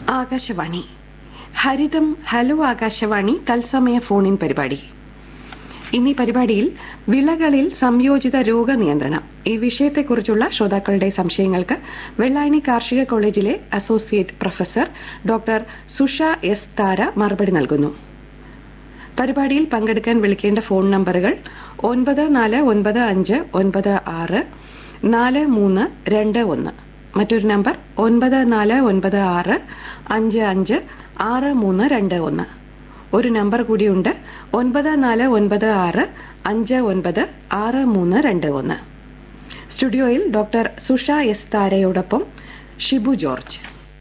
ആകാശവാണി ഹരിതം hello Akashvani തത്സമയ ഫോണിൻ പരിപാടി ഇന്നീ പരിപാടിയിൽ വിളകളിൽ സംയോജിത രോഗനിയന്ത്രണം ഈ വിഷയത്തെക്കുറിച്ചുള്ള ശ്രോതാക്കളുടെ സംശയങ്ങൾക്ക് വെള്ളായണി കാർഷിക കോളേജിലെ associate professor doctor Susha S Thara മറുപടി നൽകുന്നു പരിപാടിയിൽ പങ്കെടുക്കാൻ വിളിക്കേണ്ട ഫോൺ നമ്പറുകൾ ഒൻപത് നാല് ഒൻപത് അഞ്ച് ഒൻപത് ആറ് നാല് മൂന്ന് രണ്ട് ഒന്ന് മറ്റൊരു നമ്പർ ഒൻപത് നാല് ഒൻപത് ആറ് അഞ്ച് അഞ്ച് ആറ് മൂന്ന് രണ്ട് ഒന്ന് ഒരു നമ്പർ കൂടിയുണ്ട് ഒൻപത് നാല് ഒൻപത് ആറ് അഞ്ച് ഒൻപത് ആറ് മൂന്ന് രണ്ട് ഒന്ന് സ്റ്റുഡിയോയിൽ ഡോക്ടർ സുഷ എസ് താരയോടൊപ്പം ഷിബു ജോർജ്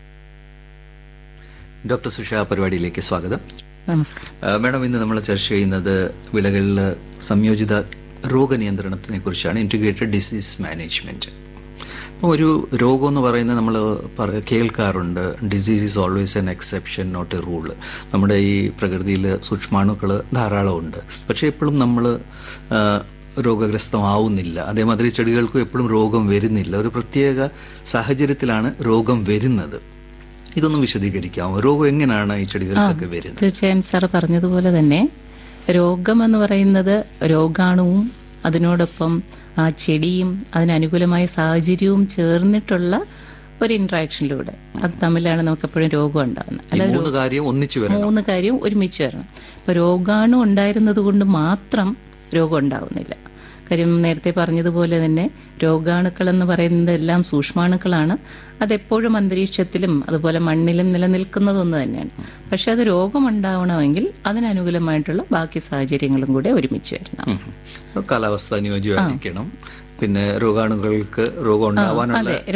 ഡോക്ടർ സുഷ പരിപാടിയിലേക്ക് സ്വാഗതം നമസ്കാരം ആ, മാഡം ഇന്ന് നമ്മൾ ചർച്ച ചെയ്യുന്നത് വിളകളിൽ സംയോജിത രോഗനിയന്ത്രണത്തിനെ കുറിച്ചാണ് ഇന്റഗ്രേറ്റഡ് ഡിസീസ് മാനേജ്മെന്റ് അപ്പോൾ ഒരു രോഗം എന്ന് പറയുന്നത് നമ്മൾ കേൾക്കാറുണ്ട് disease is always an exception not a rule നമ്മുടെ ഈ പ്രകൃതിയിൽ സൂക്ഷ്മാണുക്കൾ ധാരാളമുണ്ട് പക്ഷെ എപ്പോഴും നമ്മൾ രോഗഗ്രസ്തമാവുന്നില്ല അതേമാതിരി ചെടികൾക്കും എപ്പോഴും രോഗം വരുന്നില്ല ഒരു പ്രത്യേക സാഹചര്യത്തിലാണ് രോഗം വരുന്നത് ഇതൊന്നും വിശദീകരിക്കാമോ രോഗം എങ്ങനെയാണ് ഈ ചെടികൾക്കൊക്കെ വരുന്നത് തീർച്ചയായും സാർ പറഞ്ഞതുപോലെ തന്നെ രോഗം എന്ന് പറയുന്നത് രോഗാണുവും അതിനോടൊപ്പം ആ ചെടിയും അതിനനുകൂലമായ സാഹചര്യവും ചേർന്നിട്ടുള്ള ഒരു ഇന്ററാക്ഷനിലൂടെ അത് തമ്മിലാണ് നമുക്ക് എപ്പോഴും രോഗം ഉണ്ടാകുന്നത് ഈ അല്ലാതെ മൂന്ന് കാര്യം ഒന്നിച്ചു വരണം മൂന്ന് കാര്യം ഒരുമിച്ച് വരണം ഇപ്പൊ രോഗാണു ഉണ്ടായിരുന്നത് കൊണ്ട് മാത്രം രോഗം ഉണ്ടാവുന്നില്ല കാര്യം നേരത്തെ പറഞ്ഞതുപോലെ തന്നെ രോഗാണുക്കൾ എന്ന് പറയുന്നത് എല്ലാം സൂക്ഷ്മാണുക്കളാണ് അതെപ്പോഴും അന്തരീക്ഷത്തിലും അതുപോലെ മണ്ണിലും നിലനിൽക്കുന്നതൊന്നു തന്നെയാണ് പക്ഷെ അത് രോഗമുണ്ടാവണമെങ്കിൽ അതിനനുകൂലമായിട്ടുള്ള ബാക്കി സാഹചര്യങ്ങളും കൂടെ ഒരുമിച്ച് വരണം ഉം. കാലാവസ്ഥ അനുയോജ്യമായിരിക്കണം പിന്നെ രോഗാണുക്കൾക്ക് രോഗം ഉണ്ടാവാനുള്ള അതെ